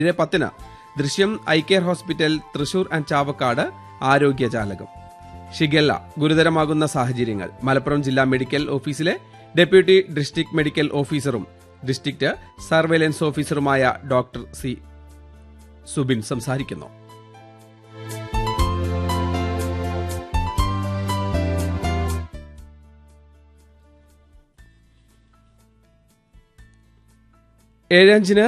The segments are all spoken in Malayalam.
ഏഴ് പത്തിന് Drishyam eye care hospital Thrissur and Chavakkad ആരോഗ്യജാലകം ഷിഗല്ല ഗുരുതരമാകുന്ന സാഹചര്യങ്ങൾ മലപ്പുറം ജില്ലാ മെഡിക്കൽ ഓഫീസിലെ ഡെപ്യൂട്ടി ഡിസ്ട്രിക്ട് മെഡിക്കൽ ഓഫീസറും ഡിസ്ട്രിക്ട് സർവേലൻസ് ഓഫീസറുമായ ഡോക്ടർ സി സുബിൻ സംസാരിക്കുന്നു ഏഴഞ്ചിന്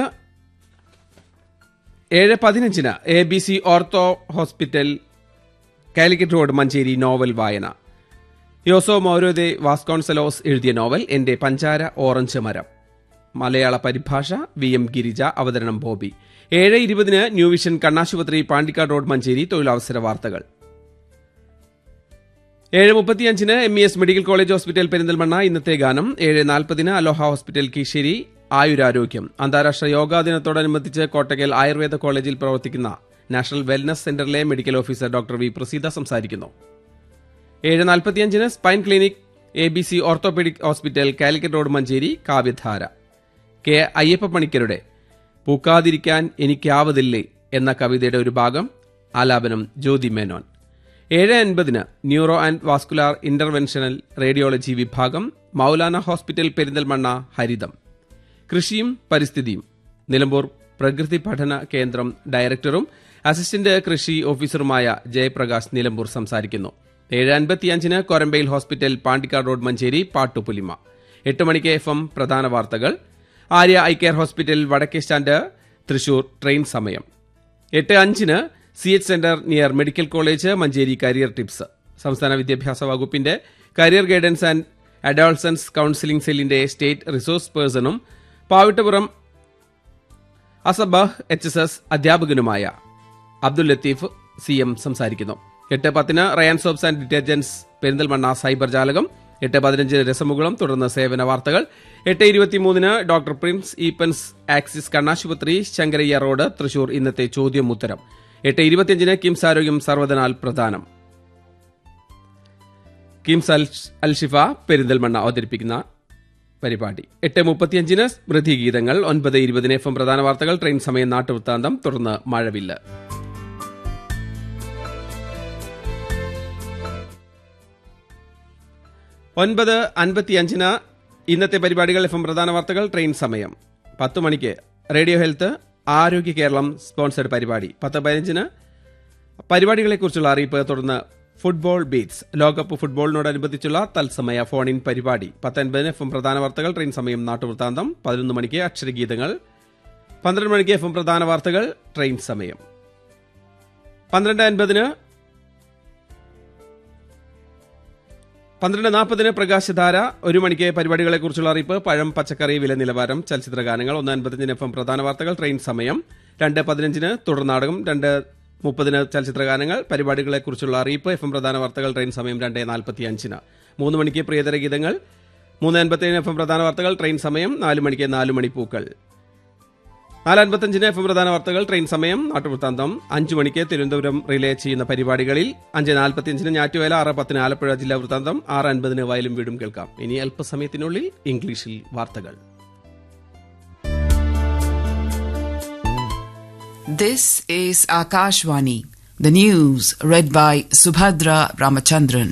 ഏഴ് പതിനഞ്ചിന് A B C ortho hospital Calicut road Manjeri novel വായന യോസോ മൗരോദെ വാസ്കോൺസലോസ് എഴുതിയ നോവൽ എന്റെ പഞ്ചാര ഓറഞ്ച് മരം മലയാള പരിഭാഷ വി എം ഗിരിജ അവതരണം ബോബി ഏഴ് ഇരുപതിന് ന്യൂ വിഷൻ കണ്ണാശുപത്രി പാണ്ടിക്കാട് റോഡ് മഞ്ചേരി തൊഴിലവസര വാർത്തകൾ ഏഴ് മുപ്പത്തിയഞ്ചിന് M E S medical college hospital Perinthalmanna ഇന്നത്തെ ഗാനം ഏഴ് നാൽപ്പതിന് അലോഹ ഹോസ്പിറ്റൽ കീശേരി ആയുരാരോഗ്യം അന്താരാഷ്ട്ര യോഗാ ദിനത്തോടനുബന്ധിച്ച് കോട്ടക്കൽ ആയുർവേദ കോളേജിൽ പ്രവർത്തിക്കുന്ന നാഷണൽ വെൽനസ് സെന്ററിലെ medical officer doctor V Praseetha സംസാരിക്കുന്നു ഏഴ് നാൽപ്പത്തിയഞ്ചിന് spine clinic A B C orthopaedic hospital Calicut road Manjeri കാവ്യധാര കെ അയ്യപ്പ പണിക്കരുടെ പൂക്കാതിരിക്കാൻ എനിക്കാവതില്ലേ എന്ന കവിതയുടെ ഒരു ഭാഗം ആലാപനം ജ്യോതി മേനോൻ ഏഴ് അൻപതിന് neuro and vascular interventional radiology വിഭാഗം മൗലാന ഹോസ്പിറ്റൽ പെരിന്തൽമണ്ണ ഹരിതം കൃഷിയും പരിസ്ഥിതിയും നിലമ്പൂർ പ്രകൃതി പഠന കേന്ദ്രം ഡയറക്ടറും അസിസ്റ്റന്റ് കൃഷി ഓഫീസറുമായ ജയപ്രകാശ് നിലമ്പൂർ സംസാരിക്കുന്നു ഏഴ് അൻപത്തിയഞ്ചിന് കൊരമ്പയിൽ ഹോസ്പിറ്റൽ പാണ്ടിക്കാട് റോഡ് മഞ്ചേരി പാട്ടുപുലിമ എട്ട് മണിക്ക് എഫ് എം പ്രധാന വാർത്തകൾ ആര്യ ഐ കെയർ ഹോസ്പിറ്റൽ വടക്കേ സ്റ്റാൻഡ് തൃശൂർ ട്രെയിൻ സമയം എട്ട് അഞ്ചിന് C H centre near medical college Manjeri career tips സംസ്ഥാന വിദ്യാഭ്യാസ വകുപ്പിന്റെ career guidance and adolescence counselling സെല്ലിന്റെ സ്റ്റേറ്റ് റിസോഴ്സ് പേഴ്സണും Pavittapuram Assabah H S S അധ്യാപകനുമായ അബ്ദുൽ ലത്തീഫ് സി എം സംസാരിക്കുന്നു എട്ട് പത്തിന് Rayan soaps and detergents Perinthalmanna cyber ജാലകം എട്ട് പതിനഞ്ചിന് രസമുകുളം തുടർന്ന് സേവന വാർത്തകൾ എട്ട് ഇരുപത്തിമൂന്നിന് ഡോക്ടർ പ്രിൻസ് ഈപ്പൻസ് ആക്സിസ് കണ്ണാശുപത്രി ശങ്കരയ്യ റോഡ് തൃശൂർ ഇന്നത്തെ ചോദ്യം ഉത്തരം എട്ട് ഇരുപത്തിയഞ്ചിന് കിംസ് ആരോഗ്യം സർവ്വതനാൽ പ്രധാനം കിംസ് അൽ അൽഷിഫ പെരിന്തൽമണ്ണ അവതരിപ്പിക്കുന്ന പരിപാടി എട്ട് മുപ്പത്തിയഞ്ചിന് സ്മൃതി ഗീതങ്ങൾ ഒൻപത് ഇരുപതിന് എഫ് എം പ്രധാന വാർത്തകൾ ട്രെയിൻ സമയം നാട്ടുവൃത്താന്തം തുടർന്ന് മഴവില്ല് ഒൻപത് അൻപത്തിയഞ്ചിന് ഇന്നത്തെ പരിപാടികൾ എഫ് എം പ്രധാന വാർത്തകൾ ട്രെയിൻ സമയം പത്ത് മണിക്ക് റേഡിയോ ഹെൽത്ത് ആരോഗ്യ കേരളം സ്പോൺസർഡ് പരിപാടി പത്ത് പതിനഞ്ചിന് പരിപാടികളെക്കുറിച്ചുള്ള അറിയിപ്പ് തുടർന്ന് ഫുട്ബോൾ ബീറ്റ്സ് ലോകകപ്പ് ഫുട്ബോളിനോടനുബന്ധിച്ചുള്ള തത്സമയ ഫോൺ ഇൻ പരിപാടി പത്തൊൻപതിന് എഫ് എം പ്രധാന വാർത്തകൾ ട്രെയിൻ സമയം നാട്ടുവൃത്താന്തം പതിനൊന്ന് മണിക്ക് അക്ഷരഗീതങ്ങൾ പന്ത്രണ്ട് മണിക്ക് എഫ് എം പ്രധാന വാർത്തകൾ ട്രെയിൻ സമയം പന്ത്രണ്ട് അൻപതിന് പന്ത്രണ്ട് നാൽപ്പതിന് പ്രകാശധാര ഒരു മണിക്ക് പരിപാടികളെക്കുറിച്ചുള്ള അറിയിപ്പ് പഴം പച്ചക്കറി വില നിലവാരം ചലച്ചിത്ര ഗാനങ്ങൾ ഒന്ന് അൻപത്തിയഞ്ചിന് എഫ് എം പ്രധാന വാർത്തകൾ ട്രെയിൻ സമയം രണ്ട് പതിനഞ്ചിന് തുടർനാടകം രണ്ട് മുപ്പതിന് ചലച്ചിത്ര ഗാനങ്ങൾ പരിപാടികളെക്കുറിച്ചുള്ള അറിയിപ്പ് എഫ് എം പ്രധാന വാർത്തകൾ ട്രെയിൻ സമയം രണ്ട് നാൽപ്പത്തിയഞ്ചിന് മൂന്ന് മണിക്ക് പ്രിയതര ഗീതങ്ങൾ മൂന്ന് അൻപത്തിയേഴ് എഫ് എം പ്രധാന വാർത്തകൾ ട്രെയിൻ സമയം നാല് മണിക്ക് നാല് മണിപ്പൂക്കൾ നാല് അൻപത്തഞ്ചിന് എഫ് എം പ്രധാന വാർത്തകൾ ട്രെയിൻ സമയം നാട്ടുവൃത്താന്തം അഞ്ചു മണിക്ക് തിരുവനന്തപുരം റിലേ ചെയ്യുന്ന പരിപാടികളിൽ അഞ്ച് നാൽപ്പത്തിയഞ്ചിന് ഞാറ്റുവേല ആറ് പത്തിന് ആലപ്പുഴ ജില്ലാ വൃത്താന്തം ആറ് അൻപതിന് വയലും വീടും കേൾക്കാം ഇനി അല്പസമയത്തിനുള്ളിൽ ഇംഗ്ലീഷിൽ വാർത്തകൾ This is Akashwani. The news read by Subhadra Ramachandran.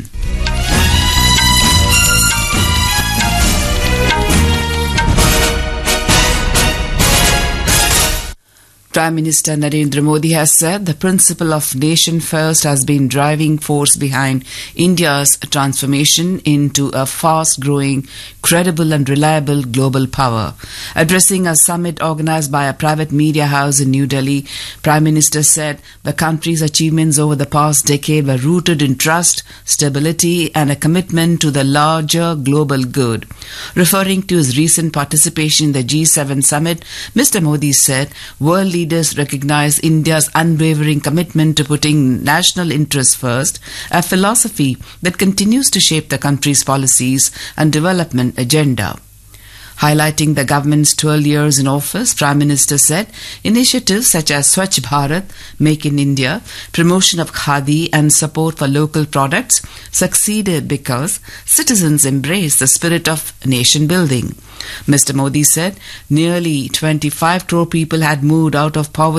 Prime Minister Narendra Modi has said the principle of nation first has been driving force behind India's transformation into a fast growing, credible and reliable global power. Addressing a summit organized by a private media house in New Delhi, Prime Minister said the country's achievements over the past decade were rooted in trust, stability and a commitment to the larger global good. Referring to his recent participation in the G7 summit, Mr. Modi said world leaders recognize India's unwavering commitment to putting national interests first, a philosophy that continues to shape the country's policies and development agenda. Highlighting the government's 12 years in office, Prime Minister said initiatives such as Swachh Bharat, Make in India, promotion of Khadi and support for local products succeeded because citizens embraced the spirit of nation building. Mr. Modi said nearly 25 crore people had moved out of poverty